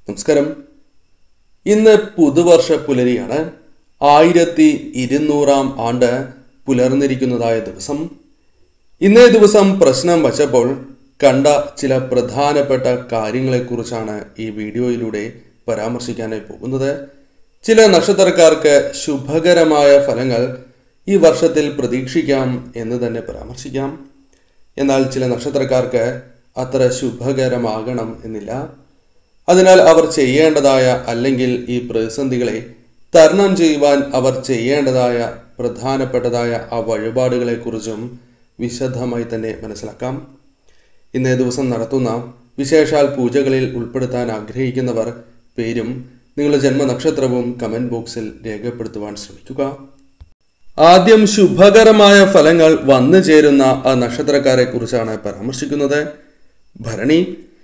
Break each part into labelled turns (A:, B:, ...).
A: നമസ്കാരം ഇന്ന് പുതുവർഷ പുലരിയാണ് ആയിരത്തി ഇരുന്നൂറാം ആണ്ട് പുലർന്നിരിക്കുന്നതായ ദിവസം ഇന്നേ ദിവസം പ്രശ്നം വച്ചപ്പോൾ കണ്ട ചില പ്രധാനപ്പെട്ട കാര്യങ്ങളെക്കുറിച്ചാണ് ഈ വീഡിയോയിലൂടെ പരാമർശിക്കാനായി പോകുന്നത് ചില നക്ഷത്രക്കാർക്ക് ശുഭകരമായ ഫലങ്ങൾ ഈ വർഷത്തിൽ പ്രതീക്ഷിക്കാം എന്ന് തന്നെ പരാമർശിക്കാം എന്നാൽ ചില നക്ഷത്രക്കാർക്ക് അത്ര ശുഭകരമാകണം എന്നില്ല അതിനാൽ അവർ ചെയ്യേണ്ടതായ അല്ലെങ്കിൽ ഈ പ്രതിസന്ധികളെ തരണം ചെയ്യുവാൻ അവർ ചെയ്യേണ്ടതായ പ്രധാനപ്പെട്ടതായ ആ വഴിപാടുകളെക്കുറിച്ചും വിശദമായി തന്നെ മനസ്സിലാക്കാം ഇന്നേ ദിവസം നടത്തുന്ന വിശേഷാൽ പൂജകളിൽ ഉൾപ്പെടുത്താൻ ആഗ്രഹിക്കുന്നവർ പേരും നിങ്ങളുടെ ജന്മനക്ഷത്രവും കമന്റ് ബോക്സിൽ രേഖപ്പെടുത്തുവാൻ ശ്രമിക്കുക ആദ്യം ശുഭകരമായ ഫലങ്ങൾ വന്നു ചേരുന്ന ആ നക്ഷത്രക്കാരെ കുറിച്ചാണ് പരാമർശിക്കുന്നത് ഭരണി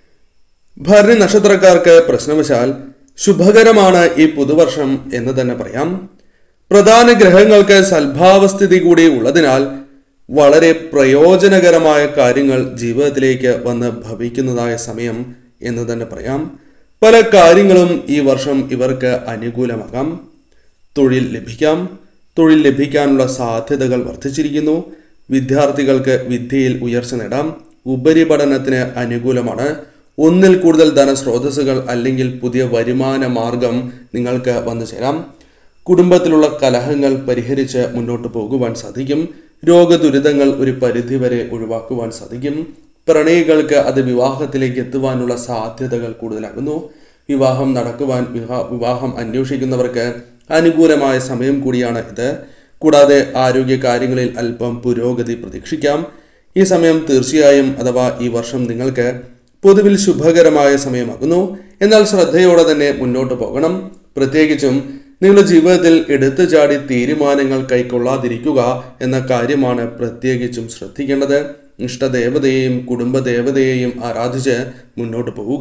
A: ഭരണി നക്ഷത്രക്കാർക്ക് പ്രശ്നവശാൽ ശുഭകരമാണ് ഈ പുതുവർഷം എന്ന് തന്നെ പറയാം പ്രധാന ഗ്രഹങ്ങൾക്ക് സൽഭാവസ്ഥിതി കൂടി ഉള്ളതിനാൽ വളരെ പ്രയോജനകരമായ കാര്യങ്ങൾ ജീവിതത്തിലേക്ക് വന്ന് ഭവിക്കുന്നതായ സമയം എന്ന് തന്നെ പറയാം പല കാര്യങ്ങളും ഈ വർഷം ഇവർക്ക് അനുകൂലമാകാം തൊഴിൽ ലഭിക്കാം തൊഴിൽ ലഭിക്കാനുള്ള സാധ്യതകൾ വർദ്ധിച്ചിരിക്കുന്നു വിദ്യാർത്ഥികൾക്ക് വിദ്യയിൽ ഉയർച്ച നേടാം ഉപരിപഠനത്തിന് അനുകൂലമാണ് ഒന്നിൽ കൂടുതൽ ധനസ്രോതസ്സുകൾ അല്ലെങ്കിൽ പുതിയ വരുമാന മാർഗം നിങ്ങൾക്ക് വന്നു ചേരാം കുടുംബത്തിലുള്ള കലഹങ്ങൾ പരിഹരിച്ച് മുന്നോട്ട് പോകുവാൻ സാധിക്കും രോഗദുരിതങ്ങൾ ഒരു പരിധിവരെ ഒഴിവാക്കുവാൻ സാധിക്കും പ്രണയികൾക്ക് അത് വിവാഹത്തിലേക്ക് എത്തുവാനുള്ള സാധ്യതകൾ കൂടുതലാകുന്നു വിവാഹം നടക്കുവാൻ വിവാ വിവാഹം അന്വേഷിക്കുന്നവർക്ക് അനുകൂലമായ സമയം കൂടിയാണ് ഇത് കൂടാതെ ആരോഗ്യ കാര്യങ്ങളിൽ അല്പം പുരോഗതി പ്രതീക്ഷിക്കാം ഈ സമയം തീർച്ചയായും അഥവാ ഈ വർഷം നിങ്ങൾക്ക് പൊതുവിൽ ശുഭകരമായ സമയമാകുന്നു എന്നാൽ ശ്രദ്ധയോടെ തന്നെ മുന്നോട്ട് പോകണം പ്രത്യേകിച്ചും നിങ്ങളുടെ ജീവിതത്തിൽ എടുത്തു ചാടി തീരുമാനങ്ങൾ കൈക്കൊള്ളാതിരിക്കുക എന്ന കാര്യമാണ് പ്രത്യേകിച്ചും ശ്രദ്ധിക്കേണ്ടത് ഇഷ്ടദേവതയെയും കുടുംബദേവതയെയും ആരാധിച്ച് മുന്നോട്ട് പോവുക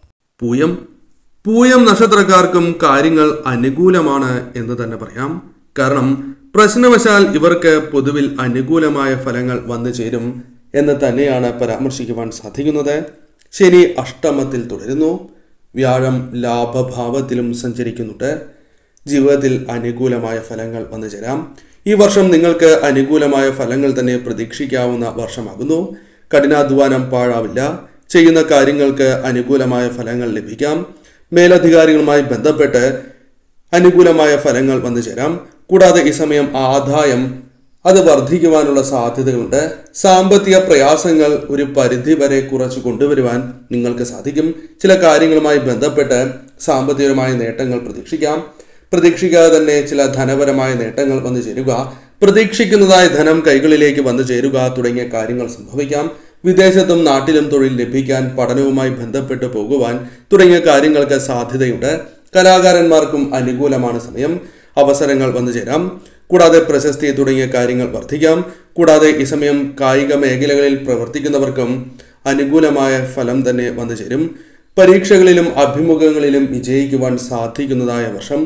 A: പൂയം പൂയം നക്ഷത്രക്കാർക്കും കാര്യങ്ങൾ അനുകൂലമാണ് എന്ന് തന്നെ പറയാം കാരണം പ്രശ്നവശാൽ ഇവർക്ക് പൊതുവിൽ അനുകൂലമായ ഫലങ്ങൾ വന്നു ചേരും എന്ന് തന്നെയാണ് പരാമർശിക്കുവാൻ സാധിക്കുന്നത് ശനി അഷ്ടമത്തിൽ തുടരുന്നു വ്യാഴം ലാഭഭാവത്തിലും സഞ്ചരിക്കുന്നുണ്ട് ജീവിതത്തിൽ അനുകൂലമായ ഫലങ്ങൾ വന്നു ചേരാം ഈ വർഷം നിങ്ങൾക്ക് അനുകൂലമായ ഫലങ്ങൾ തന്നെ പ്രതീക്ഷിക്കാവുന്ന വർഷമാകുന്നു കഠിനാധ്വാനം പാഴാവില്ല ചെയ്യുന്ന കാര്യങ്ങൾക്ക് അനുകൂലമായ ഫലങ്ങൾ ലഭിക്കാം മേലധികാരികളുമായി ബന്ധപ്പെട്ട് അനുകൂലമായ ഫലങ്ങൾ വന്നു ചേരാം കൂടാതെ ഈ സമയം ആദായം അത് വർദ്ധിക്കുവാനുള്ള സാധ്യതകളുണ്ട് സാമ്പത്തിക പ്രയാസങ്ങൾ ഒരു പരിധി വരെ കുറച്ച് കൊണ്ടുവരുവാൻ നിങ്ങൾക്ക് സാധിക്കും ചില കാര്യങ്ങളുമായി ബന്ധപ്പെട്ട് സാമ്പത്തികപരമായ നേട്ടങ്ങൾ പ്രതീക്ഷിക്കാം പ്രതീക്ഷിക്കാതെ തന്നെ ചില ധനപരമായ നേട്ടങ്ങൾ വന്നു ചേരുക പ്രതീക്ഷിക്കുന്നതായ ധനം കൈകളിലേക്ക് വന്നു ചേരുക തുടങ്ങിയ കാര്യങ്ങൾ സംഭവിക്കാം വിദേശത്തും നാട്ടിലും തൊഴിൽ ലഭിക്കാൻ പഠനവുമായി ബന്ധപ്പെട്ട് പോകുവാൻ തുടങ്ങിയ കാര്യങ്ങൾക്ക് സാധ്യതയുണ്ട് കലാകാരന്മാർക്കും അനുകൂലമാണ് സമയം അവസരങ്ങൾ വന്നു ചേരാം കൂടാതെ പ്രശസ്തി തുടങ്ങിയ കാര്യങ്ങൾ വർദ്ധിക്കാം കൂടാതെ ഈ സമയം കായിക മേഖലകളിൽ പ്രവർത്തിക്കുന്നവർക്കും അനുകൂലമായ ഫലം തന്നെ വന്നു ചേരും പരീക്ഷകളിലും അഭിമുഖങ്ങളിലും വിജയിക്കുവാൻ സാധിക്കുന്നതായ വർഷം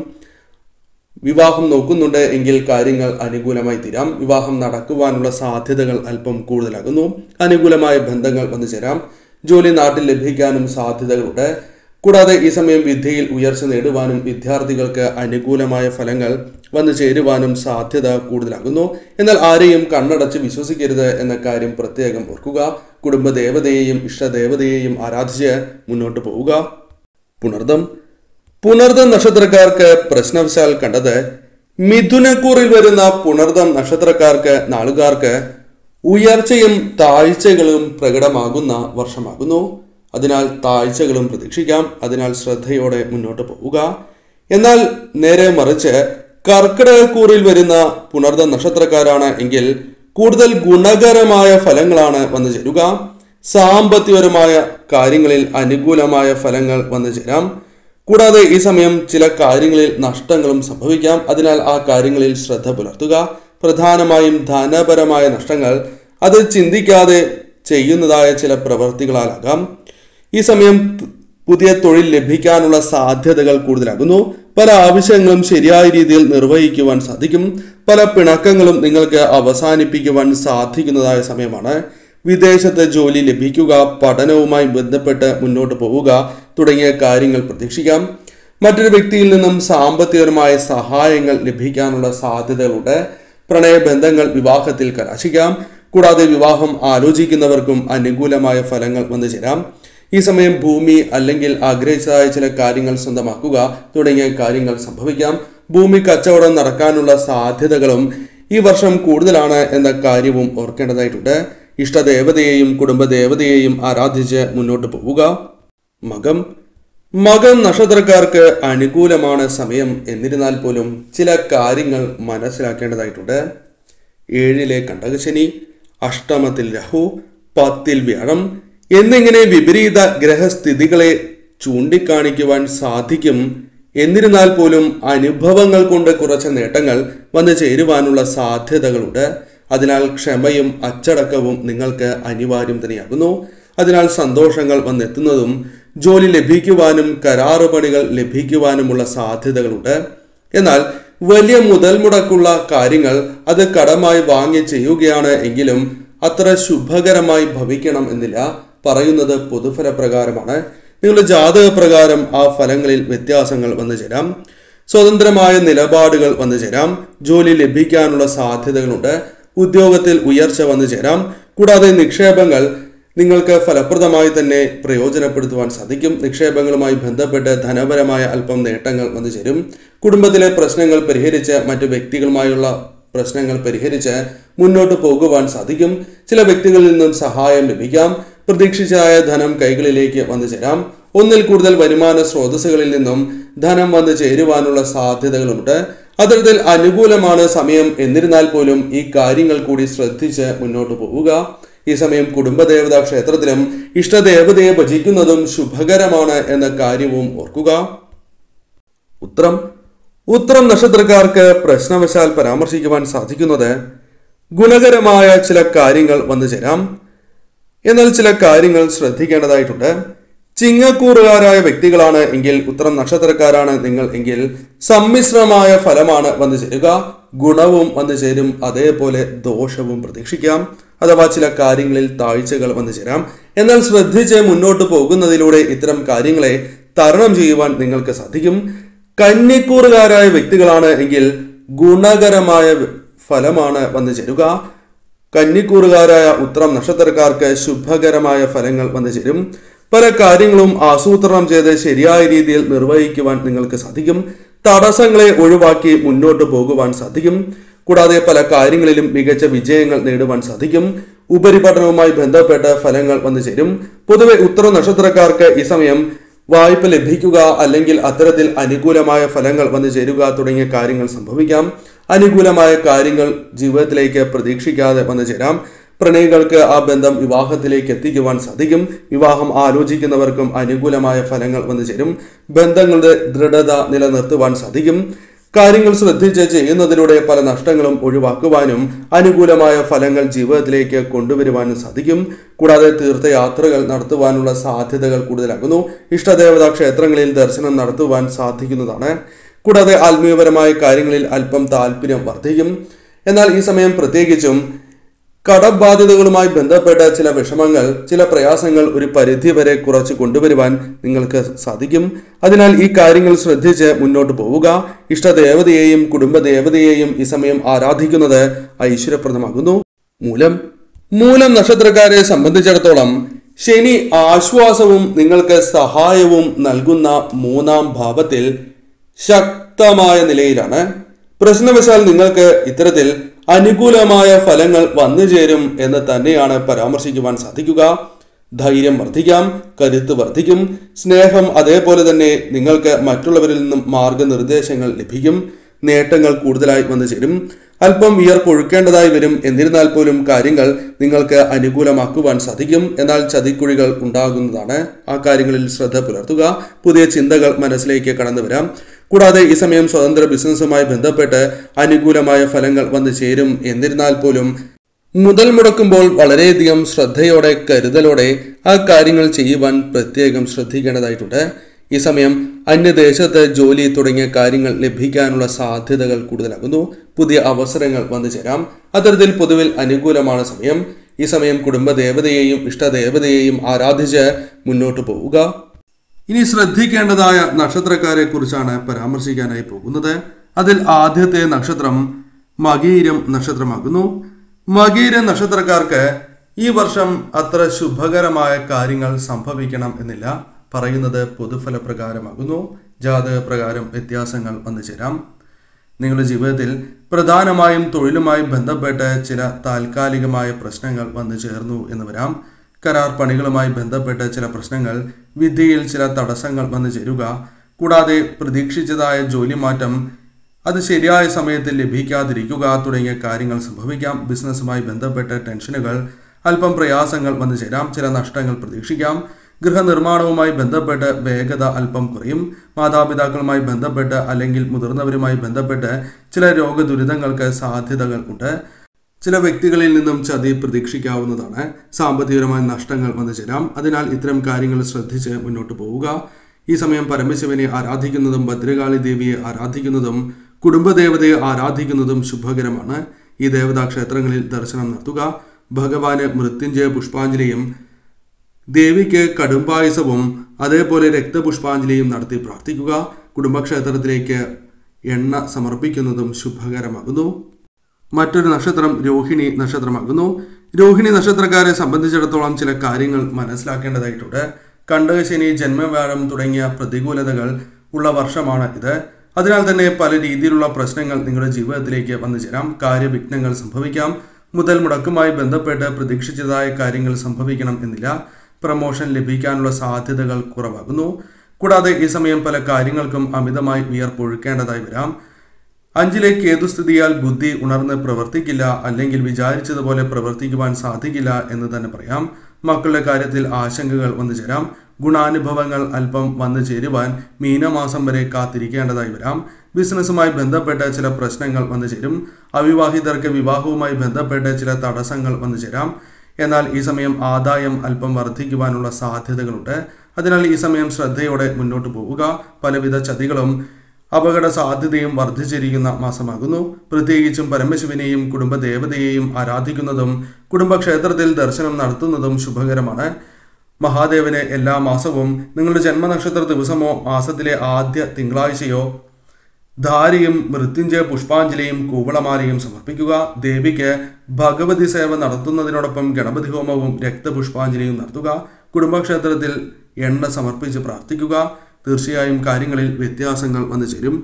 A: വിവാഹം നോക്കുന്നുണ്ട് എങ്കിൽ കാര്യങ്ങൾ അനുകൂലമായി തീരാം വിവാഹം നടക്കുവാനുള്ള സാധ്യതകൾ അല്പം കൂടുതലാകുന്നു അനുകൂലമായ ബന്ധങ്ങൾ വന്നു ചേരാം ജോലി നാട്ടിൽ ലഭിക്കാനും സാധ്യതകളുണ്ട് കൂടാതെ ഈ സമയം വിദ്യയിൽ ഉയർച്ച നേടുവാനും വിദ്യാർത്ഥികൾക്ക് അനുകൂലമായ ഫലങ്ങൾ വന്നു ചേരുവാനും സാധ്യത കൂടുതലാകുന്നു എന്നാൽ ആരെയും കണ്ണടച്ച് വിശ്വസിക്കരുത് എന്ന കാര്യം പ്രത്യേകം ഓർക്കുക കുടുംബദേവതയെയും ഇഷ്ടദേവതയെയും ആരാധിച്ച് മുന്നോട്ട് പോവുക പുണർദം പുണർദം നക്ഷത്രക്കാർക്ക് പ്രശ്നവശാൽ കണ്ടത് മിഥുനക്കൂറിൽ വരുന്ന പുണർദം നക്ഷത്രക്കാർക്ക് നാളുകാർക്ക് ഉയർച്ചയും താഴ്ചകളും പ്രകടമാകുന്ന വർഷമാകുന്നു അതിനാൽ താഴ്ചകളും പ്രതീക്ഷിക്കാം അതിനാൽ ശ്രദ്ധയോടെ മുന്നോട്ട് പോവുക എന്നാൽ നേരെ മറിച്ച് കർക്കിടകക്കൂറിൽ വരുന്ന പുണർദ നക്ഷത്രക്കാരാണ് എങ്കിൽ കൂടുതൽ ഗുണകരമായ ഫലങ്ങളാണ് വന്നു ചേരുക സാമ്പത്തികപരമായ കാര്യങ്ങളിൽ അനുകൂലമായ ഫലങ്ങൾ വന്നു ചേരാം കൂടാതെ ഈ സമയം ചില കാര്യങ്ങളിൽ നഷ്ടങ്ങളും സംഭവിക്കാം അതിനാൽ ആ കാര്യങ്ങളിൽ ശ്രദ്ധ പുലർത്തുക പ്രധാനമായും ധനപരമായ നഷ്ടങ്ങൾ അത് ചിന്തിക്കാതെ ചെയ്യുന്നതായ ചില പ്രവൃത്തികളാലാകാം ഈ സമയം പുതിയ തൊഴിൽ ലഭിക്കാനുള്ള സാധ്യതകൾ കൂടുതലാകുന്നു പല ആവശ്യങ്ങളും ശരിയായ രീതിയിൽ നിർവഹിക്കുവാൻ സാധിക്കും പല പിണക്കങ്ങളും നിങ്ങൾക്ക് അവസാനിപ്പിക്കുവാൻ സാധിക്കുന്നതായ സമയമാണ് വിദേശത്ത് ജോലി ലഭിക്കുക പഠനവുമായി ബന്ധപ്പെട്ട് മുന്നോട്ട് പോവുക തുടങ്ങിയ കാര്യങ്ങൾ പ്രതീക്ഷിക്കാം മറ്റൊരു വ്യക്തിയിൽ നിന്നും സാമ്പത്തികപരമായ സഹായങ്ങൾ ലഭിക്കാനുള്ള സാധ്യതകളുണ്ട് പ്രണയബന്ധങ്ങൾ വിവാഹത്തിൽ കലാശിക്കാം കൂടാതെ വിവാഹം ആലോചിക്കുന്നവർക്കും അനുകൂലമായ ഫലങ്ങൾ വന്നു ചേരാം ഈ സമയം ഭൂമി അല്ലെങ്കിൽ ആഗ്രഹിച്ചതായ ചില കാര്യങ്ങൾ സ്വന്തമാക്കുക തുടങ്ങിയ കാര്യങ്ങൾ സംഭവിക്കാം ഭൂമി കച്ചവടം നടക്കാനുള്ള സാധ്യതകളും ഈ വർഷം കൂടുതലാണ് എന്ന കാര്യവും ഓർക്കേണ്ടതായിട്ടുണ്ട് ഇഷ്ടദേവതയെയും കുടുംബദേവതയെയും ആരാധിച്ച് മുന്നോട്ട് പോവുക മകം മകം നക്ഷത്രക്കാർക്ക് അനുകൂലമാണ് സമയം എന്നിരുന്നാൽ പോലും ചില കാര്യങ്ങൾ മനസ്സിലാക്കേണ്ടതായിട്ടുണ്ട് ഏഴിലെ കണ്ടകശനി അഷ്ടമത്തിൽ രാഹു പത്തിൽ വ്യാഴം എന്നിങ്ങനെ വിപരീത ഗ്രഹസ്ഥിതികളെ ചൂണ്ടിക്കാണിക്കുവാൻ സാധിക്കും എന്നിരുന്നാൽ പോലും അനുഭവങ്ങൾ കൊണ്ട് കുറച്ച് നേട്ടങ്ങൾ വന്നു ചേരുവാനുള്ള സാധ്യതകളുണ്ട് അതിനാൽ ക്ഷമയും അച്ചടക്കവും നിങ്ങൾക്ക് അനിവാര്യം തന്നെയാകുന്നു അതിനാൽ സന്തോഷങ്ങൾ വന്നെത്തുന്നതും ജോലി ലഭിക്കുവാനും കരാറ് പണികൾ ലഭിക്കുവാനുമുള്ള സാധ്യതകളുണ്ട് എന്നാൽ വലിയ മുതൽ മുടക്കുള്ള കാര്യങ്ങൾ അത് കടമായി വാങ്ങി ചെയ്യുകയാണ് എങ്കിലും അത്ര ശുഭകരമായി ഭവിക്കണം എന്നില്ല പറയുന്നത് പൊതുഫല പ്രകാരമാണ് നിങ്ങളുടെ ജാതക പ്രകാരം ആ ഫലങ്ങളിൽ വ്യത്യാസങ്ങൾ വന്നു ചേരാം സ്വതന്ത്രമായ നിലപാടുകൾ വന്നു ചേരാം ജോലി ലഭിക്കാനുള്ള സാധ്യതകളുണ്ട് ഉദ്യോഗത്തിൽ ഉയർച്ച വന്നു ചേരാം കൂടാതെ നിക്ഷേപങ്ങൾ നിങ്ങൾക്ക് ഫലപ്രദമായി തന്നെ പ്രയോജനപ്പെടുത്തുവാൻ സാധിക്കും നിക്ഷേപങ്ങളുമായി ബന്ധപ്പെട്ട് ധനപരമായ അല്പം നേട്ടങ്ങൾ വന്നു ചേരും കുടുംബത്തിലെ പ്രശ്നങ്ങൾ പരിഹരിച്ച് മറ്റു വ്യക്തികളുമായുള്ള പ്രശ്നങ്ങൾ പരിഹരിച്ച് മുന്നോട്ട് പോകുവാൻ സാധിക്കും ചില വ്യക്തികളിൽ നിന്നും സഹായം ലഭിക്കാം പ്രതീക്ഷിച്ചായ ധനം കൈകളിലേക്ക് വന്നു ചേരാം ഒന്നിൽ കൂടുതൽ വരുമാന സ്രോതസ്സുകളിൽ നിന്നും ധനം വന്നു ചേരുവാനുള്ള സാധ്യതകളുണ്ട് അത്തരത്തിൽ അനുകൂലമാണ് സമയം എന്നിരുന്നാൽ പോലും ഈ കാര്യങ്ങൾ കൂടി ശ്രദ്ധിച്ച് മുന്നോട്ട് പോവുക ഈ സമയം കുടുംബദേവതാ ക്ഷേത്രത്തിലും ഇഷ്ടദേവതയെ ഭജിക്കുന്നതും ശുഭകരമാണ് എന്ന കാര്യവും ഓർക്കുക ഉത്രം ഉത്രം നക്ഷത്രക്കാർക്ക് പ്രശ്നവശാൽ പരാമർശിക്കുവാൻ സാധിക്കുന്നത് ഗുണകരമായ ചില കാര്യങ്ങൾ വന്നു ചേരാം എന്നാൽ ചില കാര്യങ്ങൾ ശ്രദ്ധിക്കേണ്ടതായിട്ടുണ്ട് ചിങ്ങക്കൂറുകാരായ വ്യക്തികളാണ് എങ്കിൽ ഉത്തരം നക്ഷത്രക്കാരാണ് നിങ്ങൾ എങ്കിൽ സമ്മിശ്രമായ ഫലമാണ് വന്നു ചേരുക ഗുണവും വന്നു ചേരും അതേപോലെ ദോഷവും പ്രതീക്ഷിക്കാം അഥവാ ചില കാര്യങ്ങളിൽ താഴ്ചകൾ വന്നു ചേരാം എന്നാൽ ശ്രദ്ധിച്ച് മുന്നോട്ട് പോകുന്നതിലൂടെ ഇത്തരം കാര്യങ്ങളെ തരണം ചെയ്യുവാൻ നിങ്ങൾക്ക് സാധിക്കും കന്നിക്കൂറുകാരായ വ്യക്തികളാണ് എങ്കിൽ ഗുണകരമായ ഫലമാണ് വന്നു ചേരുക കന്നിക്കൂറുകാരായ ഉത്രം നക്ഷത്രക്കാർക്ക് ശുഭകരമായ ഫലങ്ങൾ വന്നു ചേരും പല കാര്യങ്ങളും ആസൂത്രണം ചെയ്ത് ശരിയായ രീതിയിൽ നിർവഹിക്കുവാൻ നിങ്ങൾക്ക് സാധിക്കും തടസ്സങ്ങളെ ഒഴിവാക്കി മുന്നോട്ട് പോകുവാൻ സാധിക്കും കൂടാതെ പല കാര്യങ്ങളിലും മികച്ച വിജയങ്ങൾ നേടുവാൻ സാധിക്കും ഉപരിപഠനവുമായി ബന്ധപ്പെട്ട ഫലങ്ങൾ വന്നു ചേരും പൊതുവെ ഉത്തര നക്ഷത്രക്കാർക്ക് ഈ സമയം വായ്പ ലഭിക്കുക അല്ലെങ്കിൽ അത്തരത്തിൽ അനുകൂലമായ ഫലങ്ങൾ വന്നു ചേരുക തുടങ്ങിയ കാര്യങ്ങൾ സംഭവിക്കാം അനുകൂലമായ കാര്യങ്ങൾ ജീവിതത്തിലേക്ക് പ്രതീക്ഷിക്കാതെ വന്നു ചേരാം പ്രണയികൾക്ക് ആ ബന്ധം വിവാഹത്തിലേക്ക് എത്തിക്കുവാൻ സാധിക്കും വിവാഹം ആലോചിക്കുന്നവർക്കും അനുകൂലമായ ഫലങ്ങൾ വന്നു ചേരും ബന്ധങ്ങളുടെ ദൃഢത നിലനിർത്തുവാൻ സാധിക്കും കാര്യങ്ങൾ ശ്രദ്ധിച്ച് ചെയ്യുന്നതിലൂടെ പല നഷ്ടങ്ങളും ഒഴിവാക്കുവാനും അനുകൂലമായ ഫലങ്ങൾ ജീവിതത്തിലേക്ക് കൊണ്ടുവരുവാനും സാധിക്കും കൂടാതെ തീർത്ഥയാത്രകൾ നടത്തുവാനുള്ള സാധ്യതകൾ കൂടുതലാകുന്നു ഇഷ്ടദേവതാ ക്ഷേത്രങ്ങളിൽ ദർശനം നടത്തുവാൻ സാധിക്കുന്നതാണ് കൂടാതെ ആത്മീയപരമായ കാര്യങ്ങളിൽ അല്പം താല്പര്യം വർദ്ധിക്കും എന്നാൽ ഈ സമയം പ്രത്യേകിച്ചും കടബാധ്യതകളുമായി ബന്ധപ്പെട്ട ചില വിഷമങ്ങൾ ചില പ്രയാസങ്ങൾ ഒരു പരിധി വരെ കുറച്ച് കൊണ്ടുവരുവാൻ നിങ്ങൾക്ക് സാധിക്കും അതിനാൽ ഈ കാര്യങ്ങൾ ശ്രദ്ധിച്ച് മുന്നോട്ട് പോവുക ഇഷ്ടദേവതയെയും കുടുംബദേവതയെയും ഈ സമയം ആരാധിക്കുന്നത് ഐശ്വര്യപ്രദമാകുന്നു മൂലം മൂലം നക്ഷത്രക്കാരെ സംബന്ധിച്ചിടത്തോളം ശനി ആശ്വാസവും നിങ്ങൾക്ക് സഹായവും നൽകുന്ന മൂന്നാം ഭാവത്തിൽ ശക്തമായ നിലയിലാണ് പ്രശ്നവശാൽ നിങ്ങൾക്ക് ഇത്തരത്തിൽ അനുകൂലമായ ഫലങ്ങൾ വന്നു ചേരും എന്ന് തന്നെയാണ് പരാമർശിക്കുവാൻ സാധിക്കുക ധൈര്യം വർദ്ധിക്കാം കരുത്ത് വർദ്ധിക്കും സ്നേഹം അതേപോലെ തന്നെ നിങ്ങൾക്ക് മറ്റുള്ളവരിൽ നിന്നും മാർഗനിർദ്ദേശങ്ങൾ ലഭിക്കും നേട്ടങ്ങൾ കൂടുതലായി വന്നു ചേരും അല്പം വിയർപ്പൊഴുക്കേണ്ടതായി വരും എന്നിരുന്നാൽ പോലും കാര്യങ്ങൾ നിങ്ങൾക്ക് അനുകൂലമാക്കുവാൻ സാധിക്കും എന്നാൽ ചതിക്കുഴികൾ ഉണ്ടാകുന്നതാണ് ആ കാര്യങ്ങളിൽ ശ്രദ്ധ പുലർത്തുക പുതിയ ചിന്തകൾ മനസ്സിലേക്ക് കടന്നു വരാം കൂടാതെ ഈ സമയം സ്വതന്ത്ര ബിസിനസ്സുമായി ബന്ധപ്പെട്ട് അനുകൂലമായ ഫലങ്ങൾ വന്നു ചേരും എന്നിരുന്നാൽ പോലും മുതൽ മുടക്കുമ്പോൾ വളരെയധികം ശ്രദ്ധയോടെ കരുതലോടെ ആ കാര്യങ്ങൾ ചെയ്യുവാൻ പ്രത്യേകം ശ്രദ്ധിക്കേണ്ടതായിട്ടുണ്ട് ഈ സമയം അന്യദേശത്ത് ജോലി തുടങ്ങിയ കാര്യങ്ങൾ ലഭിക്കാനുള്ള സാധ്യതകൾ കൂടുതലാകുന്നു പുതിയ അവസരങ്ങൾ വന്നു ചേരാം അത്തരത്തിൽ പൊതുവിൽ അനുകൂലമാണ് സമയം ഈ സമയം കുടുംബദേവതയെയും ഇഷ്ടദേവതയെയും ആരാധിച്ച് മുന്നോട്ട് പോവുക ഇനി ശ്രദ്ധിക്കേണ്ടതായ നക്ഷത്രക്കാരെ കുറിച്ചാണ് പരാമർശിക്കാനായി പോകുന്നത് അതിൽ ആദ്യത്തെ നക്ഷത്രം മകീരം നക്ഷത്രമാകുന്നു മകീര നക്ഷത്രക്കാർക്ക് ഈ വർഷം അത്ര ശുഭകരമായ കാര്യങ്ങൾ സംഭവിക്കണം എന്നില്ല പറയുന്നത് പൊതുഫല പ്രകാരമാകുന്നു ജാതക പ്രകാരം വ്യത്യാസങ്ങൾ വന്നു ചേരാം നിങ്ങളുടെ ജീവിതത്തിൽ പ്രധാനമായും തൊഴിലുമായി ബന്ധപ്പെട്ട് ചില താൽക്കാലികമായ പ്രശ്നങ്ങൾ വന്നു ചേർന്നു എന്ന് വരാം കരാർ പണികളുമായി ബന്ധപ്പെട്ട് ചില പ്രശ്നങ്ങൾ വിദ്യയിൽ ചില തടസ്സങ്ങൾ വന്നു ചേരുക കൂടാതെ പ്രതീക്ഷിച്ചതായ ജോലി മാറ്റം അത് ശരിയായ സമയത്ത് ലഭിക്കാതിരിക്കുക തുടങ്ങിയ കാര്യങ്ങൾ സംഭവിക്കാം ബിസിനസ്സുമായി ബന്ധപ്പെട്ട ടെൻഷനുകൾ അല്പം പ്രയാസങ്ങൾ വന്നു ചേരാം ചില നഷ്ടങ്ങൾ പ്രതീക്ഷിക്കാം ഗൃഹനിർമ്മാണവുമായി ബന്ധപ്പെട്ട് വേഗത അല്പം കുറയും മാതാപിതാക്കളുമായി ബന്ധപ്പെട്ട് അല്ലെങ്കിൽ മുതിർന്നവരുമായി ബന്ധപ്പെട്ട് ചില രോഗദുരിതങ്ങൾക്ക് സാധ്യതകൾ ഉണ്ട് ചില വ്യക്തികളിൽ നിന്നും ചതി പ്രതീക്ഷിക്കാവുന്നതാണ് സാമ്പത്തികപരമായ നഷ്ടങ്ങൾ വന്നു ചേരാം അതിനാൽ ഇത്തരം കാര്യങ്ങൾ ശ്രദ്ധിച്ച് മുന്നോട്ട് പോവുക ഈ സമയം പരമശിവനെ ആരാധിക്കുന്നതും ഭദ്രകാളി ദേവിയെ ആരാധിക്കുന്നതും കുടുംബദേവതയെ ആരാധിക്കുന്നതും ശുഭകരമാണ് ഈ ദേവതാ ക്ഷേത്രങ്ങളിൽ ദർശനം നടത്തുക ഭഗവാന് മൃത്യുഞ്ജയ പുഷ്പാഞ്ജലിയും ദേവിക്ക് കടുംപായസവും അതേപോലെ രക്തപുഷ്പാഞ്ജലിയും നടത്തി പ്രാർത്ഥിക്കുക കുടുംബക്ഷേത്രത്തിലേക്ക് എണ്ണ സമർപ്പിക്കുന്നതും ശുഭകരമാകുന്നു മറ്റൊരു നക്ഷത്രം രോഹിണി നക്ഷത്രമാകുന്നു രോഹിണി നക്ഷത്രക്കാരെ സംബന്ധിച്ചിടത്തോളം ചില കാര്യങ്ങൾ മനസ്സിലാക്കേണ്ടതായിട്ടുണ്ട് കണ്ടകശനി ജന്മവ്യാഴം തുടങ്ങിയ പ്രതികൂലതകൾ ഉള്ള വർഷമാണ് ഇത് അതിനാൽ തന്നെ പല രീതിയിലുള്ള പ്രശ്നങ്ങൾ നിങ്ങളുടെ ജീവിതത്തിലേക്ക് വന്നു ചേരാം കാര്യവിഘ്നങ്ങൾ സംഭവിക്കാം മുതൽ മുടക്കുമായി ബന്ധപ്പെട്ട് പ്രതീക്ഷിച്ചതായ കാര്യങ്ങൾ സംഭവിക്കണം എന്നില്ല പ്രമോഷൻ ലഭിക്കാനുള്ള സാധ്യതകൾ കുറവാകുന്നു കൂടാതെ ഈ സമയം പല കാര്യങ്ങൾക്കും അമിതമായി വിയർപ്പൊഴുക്കേണ്ടതായി വരാം അഞ്ചിലെ കേതുസ്ഥിതിയാൽ ബുദ്ധി ഉണർന്ന് പ്രവർത്തിക്കില്ല അല്ലെങ്കിൽ വിചാരിച്ചതുപോലെ പ്രവർത്തിക്കുവാൻ സാധിക്കില്ല എന്ന് തന്നെ പറയാം മക്കളുടെ കാര്യത്തിൽ ആശങ്കകൾ വന്നു ചേരാം ഗുണാനുഭവങ്ങൾ അല്പം വന്നു ചേരുവാൻ മീനമാസം വരെ കാത്തിരിക്കേണ്ടതായി വരാം ബിസിനസ്സുമായി ബന്ധപ്പെട്ട ചില പ്രശ്നങ്ങൾ വന്നു ചേരും അവിവാഹിതർക്ക് വിവാഹവുമായി ബന്ധപ്പെട്ട ചില തടസ്സങ്ങൾ വന്നു ചേരാം എന്നാൽ ഈ സമയം ആദായം അല്പം വർദ്ധിക്കുവാനുള്ള സാധ്യതകളുണ്ട് അതിനാൽ ഈ സമയം ശ്രദ്ധയോടെ മുന്നോട്ട് പോവുക പലവിധ ചതികളും അപകട സാധ്യതയും വർദ്ധിച്ചിരിക്കുന്ന മാസമാകുന്നു പ്രത്യേകിച്ചും പരമശിവനെയും കുടുംബദേവതയെയും ആരാധിക്കുന്നതും കുടുംബക്ഷേത്രത്തിൽ ദർശനം നടത്തുന്നതും ശുഭകരമാണ് മഹാദേവന് എല്ലാ മാസവും നിങ്ങളുടെ ജന്മനക്ഷത്ര ദിവസമോ മാസത്തിലെ ആദ്യ തിങ്കളാഴ്ചയോ ധാരിയും മൃത്യുഞ്ജയ പുഷ്പാഞ്ജലിയും കൂവളമാലയും സമർപ്പിക്കുക ദേവിക്ക് ഭഗവതി സേവ നടത്തുന്നതിനോടൊപ്പം ഗണപതി ഹോമവും രക്തപുഷ്പാഞ്ജലിയും നടത്തുക കുടുംബക്ഷേത്രത്തിൽ എണ്ണ സമർപ്പിച്ച് പ്രാർത്ഥിക്കുക തീർച്ചയായും കാര്യങ്ങളിൽ വ്യത്യാസങ്ങൾ വന്നു ചേരും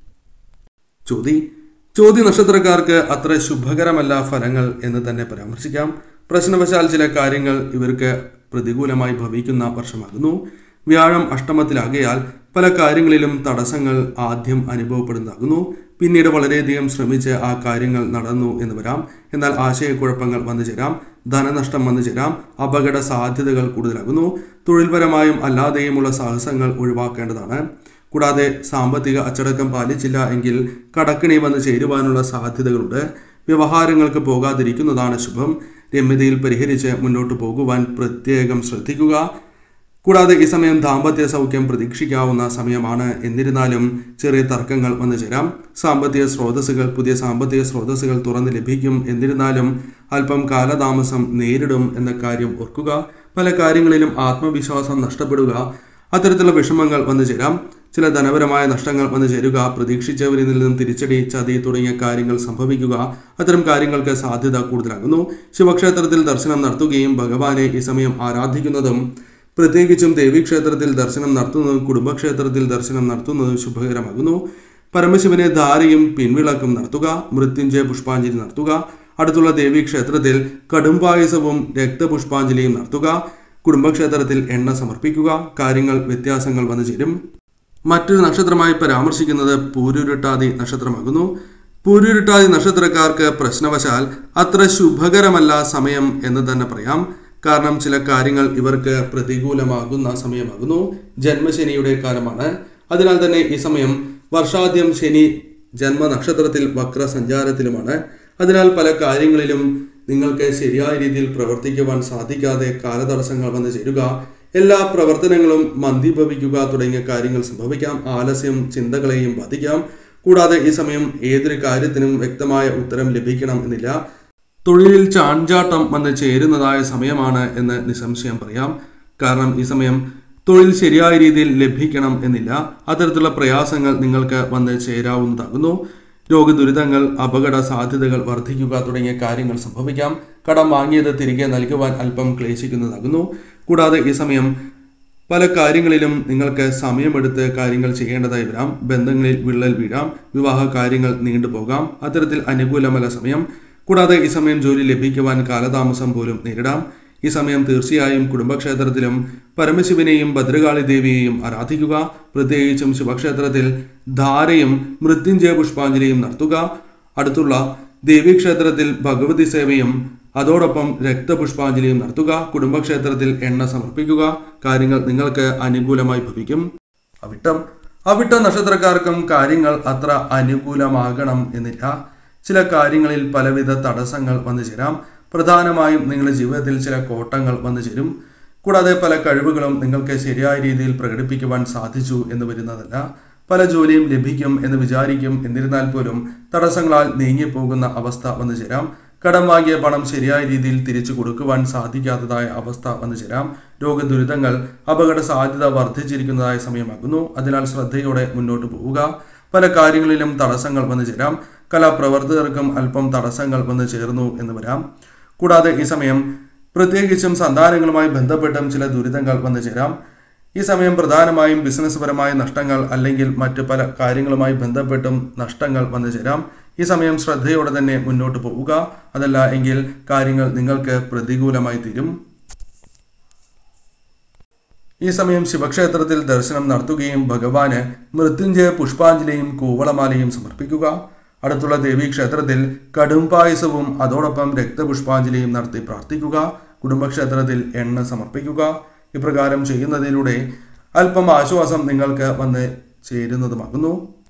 A: ചോതി ചോദ്യ നക്ഷത്രക്കാർക്ക് അത്ര ശുഭകരമല്ല ഫലങ്ങൾ എന്ന് തന്നെ പരാമർശിക്കാം പ്രശ്നവശാൽ ചില കാര്യങ്ങൾ ഇവർക്ക് പ്രതികൂലമായി ഭവിക്കുന്ന വർഷമാകുന്നു വ്യാഴം അഷ്ടമത്തിലാകയാൽ പല കാര്യങ്ങളിലും തടസ്സങ്ങൾ ആദ്യം അനുഭവപ്പെടുന്നതാകുന്നു പിന്നീട് വളരെയധികം ശ്രമിച്ച് ആ കാര്യങ്ങൾ നടന്നു എന്ന് വരാം എന്നാൽ ആശയക്കുഴപ്പങ്ങൾ വന്നു ചേരാം ധനനഷ്ടം വന്നു ചേരാം അപകട സാധ്യതകൾ കൂടുതലാകുന്നു തൊഴിൽപരമായും അല്ലാതെയുമുള്ള സാഹസങ്ങൾ ഒഴിവാക്കേണ്ടതാണ് കൂടാതെ സാമ്പത്തിക അച്ചടക്കം പാലിച്ചില്ല എങ്കിൽ കടക്കിണി വന്ന് ചേരുവാനുള്ള സാധ്യതകളുണ്ട് വ്യവഹാരങ്ങൾക്ക് പോകാതിരിക്കുന്നതാണ് ശുഭം രമ്യതയിൽ പരിഹരിച്ച് മുന്നോട്ട് പോകുവാൻ പ്രത്യേകം ശ്രദ്ധിക്കുക കൂടാതെ ഈ സമയം ദാമ്പത്യ സൗഖ്യം പ്രതീക്ഷിക്കാവുന്ന സമയമാണ് എന്നിരുന്നാലും ചെറിയ തർക്കങ്ങൾ വന്നു ചേരാം സാമ്പത്തിക സ്രോതസ്സുകൾ പുതിയ സാമ്പത്തിക സ്രോതസ്സുകൾ തുറന്ന് ലഭിക്കും എന്നിരുന്നാലും അല്പം കാലതാമസം നേരിടും എന്ന കാര്യം ഓർക്കുക പല കാര്യങ്ങളിലും ആത്മവിശ്വാസം നഷ്ടപ്പെടുക അത്തരത്തിലുള്ള വിഷമങ്ങൾ വന്നു ചേരാം ചില ധനപരമായ നഷ്ടങ്ങൾ വന്നു ചേരുക പ്രതീക്ഷിച്ചവരിൽ നിന്നും തിരിച്ചടി ചതി തുടങ്ങിയ കാര്യങ്ങൾ സംഭവിക്കുക അത്തരം കാര്യങ്ങൾക്ക് സാധ്യത കൂടുതലാകുന്നു ശിവക്ഷേത്രത്തിൽ ദർശനം നടത്തുകയും ഭഗവാനെ ഈ സമയം ആരാധിക്കുന്നതും പ്രത്യേകിച്ചും ദേവീക്ഷേത്രത്തിൽ ദർശനം നടത്തുന്നതും കുടുംബക്ഷേത്രത്തിൽ ദർശനം നടത്തുന്നതും ശുഭകരമാകുന്നു പരമശിവനെ ധാരയും പിൻവിളക്കും നടത്തുക മൃത്യുഞ്ജയ പുഷ്പാഞ്ജലി നടത്തുക അടുത്തുള്ള ദേവീക്ഷേത്രത്തിൽ കടുംപായസവും രക്തപുഷ്പാഞ്ജലിയും നടത്തുക കുടുംബക്ഷേത്രത്തിൽ എണ്ണ സമർപ്പിക്കുക കാര്യങ്ങൾ വ്യത്യാസങ്ങൾ വന്നു ചേരും മറ്റൊരു നക്ഷത്രമായി പരാമർശിക്കുന്നത് പൂരുരുട്ടാതി നക്ഷത്രമാകുന്നു പൂരുരുട്ടാതി നക്ഷത്രക്കാർക്ക് പ്രശ്നവശാൽ അത്ര ശുഭകരമല്ല സമയം എന്ന് തന്നെ പറയാം കാരണം ചില കാര്യങ്ങൾ ഇവർക്ക് പ്രതികൂലമാകുന്ന സമയമാകുന്നു ജന്മശനിയുടെ കാലമാണ് അതിനാൽ തന്നെ ഈ സമയം വർഷാദ്യം ശനി ജന്മനക്ഷത്രത്തിൽ വക്രസഞ്ചാരത്തിലുമാണ് അതിനാൽ പല കാര്യങ്ങളിലും നിങ്ങൾക്ക് ശരിയായ രീതിയിൽ പ്രവർത്തിക്കുവാൻ സാധിക്കാതെ കാലതടസ്സങ്ങൾ വന്നു ചേരുക എല്ലാ പ്രവർത്തനങ്ങളും മന്ദീഭവിക്കുക തുടങ്ങിയ കാര്യങ്ങൾ സംഭവിക്കാം ആലസ്യം ചിന്തകളെയും ബാധിക്കാം കൂടാതെ ഈ സമയം ഏതൊരു കാര്യത്തിനും വ്യക്തമായ ഉത്തരം ലഭിക്കണം എന്നില്ല തൊഴിലിൽ ചാഞ്ചാട്ടം വന്ന് ചേരുന്നതായ സമയമാണ് എന്ന് നിസ്സംശയം പറയാം കാരണം ഈ സമയം തൊഴിൽ ശരിയായ രീതിയിൽ ലഭിക്കണം എന്നില്ല അത്തരത്തിലുള്ള പ്രയാസങ്ങൾ നിങ്ങൾക്ക് വന്ന് ചേരാവുന്നതാകുന്നു രോഗദുരിതങ്ങൾ അപകട സാധ്യതകൾ വർദ്ധിക്കുക തുടങ്ങിയ കാര്യങ്ങൾ സംഭവിക്കാം കടം വാങ്ങിയത് തിരികെ നൽകുവാൻ അല്പം ക്ലേശിക്കുന്നതാകുന്നു കൂടാതെ ഈ സമയം പല കാര്യങ്ങളിലും നിങ്ങൾക്ക് സമയമെടുത്ത് കാര്യങ്ങൾ ചെയ്യേണ്ടതായി വരാം ബന്ധങ്ങളിൽ വിള്ളൽ വീഴാം വിവാഹ കാര്യങ്ങൾ നീണ്ടുപോകാം അത്തരത്തിൽ അനുകൂലമല്ല സമയം കൂടാതെ ഈ സമയം ജോലി ലഭിക്കുവാൻ കാലതാമസം പോലും നേരിടാം ഈ സമയം തീർച്ചയായും കുടുംബക്ഷേത്രത്തിലും പരമശിവനെയും ഭദ്രകാളി ദേവിയെയും ആരാധിക്കുക പ്രത്യേകിച്ചും ശിവക്ഷേത്രത്തിൽ ധാരയും മൃത്യുഞ്ജയ പുഷ്പാഞ്ജലിയും നടത്തുക അടുത്തുള്ള ദേവീക്ഷേത്രത്തിൽ ഭഗവതി സേവയും അതോടൊപ്പം രക്തപുഷ്പാഞ്ജലിയും നടത്തുക കുടുംബക്ഷേത്രത്തിൽ എണ്ണ സമർപ്പിക്കുക കാര്യങ്ങൾ നിങ്ങൾക്ക് അനുകൂലമായി ഭവിക്കും അവിട്ടം അവിട്ട നക്ഷത്രക്കാർക്കും കാര്യങ്ങൾ അത്ര അനുകൂലമാകണം എന്നില്ല ചില കാര്യങ്ങളിൽ പലവിധ തടസ്സങ്ങൾ വന്നു ചേരാം പ്രധാനമായും നിങ്ങളുടെ ജീവിതത്തിൽ ചില കോട്ടങ്ങൾ വന്നു ചേരും കൂടാതെ പല കഴിവുകളും നിങ്ങൾക്ക് ശരിയായ രീതിയിൽ പ്രകടിപ്പിക്കുവാൻ സാധിച്ചു എന്ന് വരുന്നതല്ല പല ജോലിയും ലഭിക്കും എന്ന് വിചാരിക്കും എന്നിരുന്നാൽ പോലും തടസ്സങ്ങളാൽ നീങ്ങിപ്പോകുന്ന അവസ്ഥ വന്നു ചേരാം കടം വാങ്ങിയ പണം ശരിയായ രീതിയിൽ തിരിച്ചു കൊടുക്കുവാൻ സാധിക്കാത്തതായ അവസ്ഥ വന്നു ചേരാം രോഗദുരിതങ്ങൾ അപകട സാധ്യത വർദ്ധിച്ചിരിക്കുന്നതായ സമയമാകുന്നു അതിനാൽ ശ്രദ്ധയോടെ മുന്നോട്ട് പോവുക പല കാര്യങ്ങളിലും തടസ്സങ്ങൾ വന്നു ചേരാം കലാപ്രവർത്തകർക്കും അല്പം തടസ്സങ്ങൾ വന്നു ചേർന്നു എന്ന് വരാം കൂടാതെ ഈ സമയം പ്രത്യേകിച്ചും സന്താനങ്ങളുമായി ബന്ധപ്പെട്ടും ചില ദുരിതങ്ങൾ വന്നു ചേരാം ഈ സമയം പ്രധാനമായും ബിസിനസ് പരമായ നഷ്ടങ്ങൾ അല്ലെങ്കിൽ മറ്റ് പല കാര്യങ്ങളുമായി ബന്ധപ്പെട്ടും നഷ്ടങ്ങൾ വന്നു ചേരാം ഈ സമയം ശ്രദ്ധയോടെ തന്നെ മുന്നോട്ട് പോവുക അതല്ല എങ്കിൽ കാര്യങ്ങൾ നിങ്ങൾക്ക് പ്രതികൂലമായി തീരും ഈ സമയം ശിവക്ഷേത്രത്തിൽ ദർശനം നടത്തുകയും ഭഗവാന് മൃത്യുഞ്ജയ പുഷ്പാഞ്ജലിയും കൂവളമാലയും സമർപ്പിക്കുക അടുത്തുള്ള ദേവീക്ഷേത്രത്തിൽ കടുംപായസവും അതോടൊപ്പം രക്തപുഷ്പാഞ്ജലിയും നടത്തി പ്രാർത്ഥിക്കുക കുടുംബക്ഷേത്രത്തിൽ എണ്ണ സമർപ്പിക്കുക ഇപ്രകാരം ചെയ്യുന്നതിലൂടെ അല്പം ആശ്വാസം നിങ്ങൾക്ക് വന്ന് ചേരുന്നതുമാകുന്നു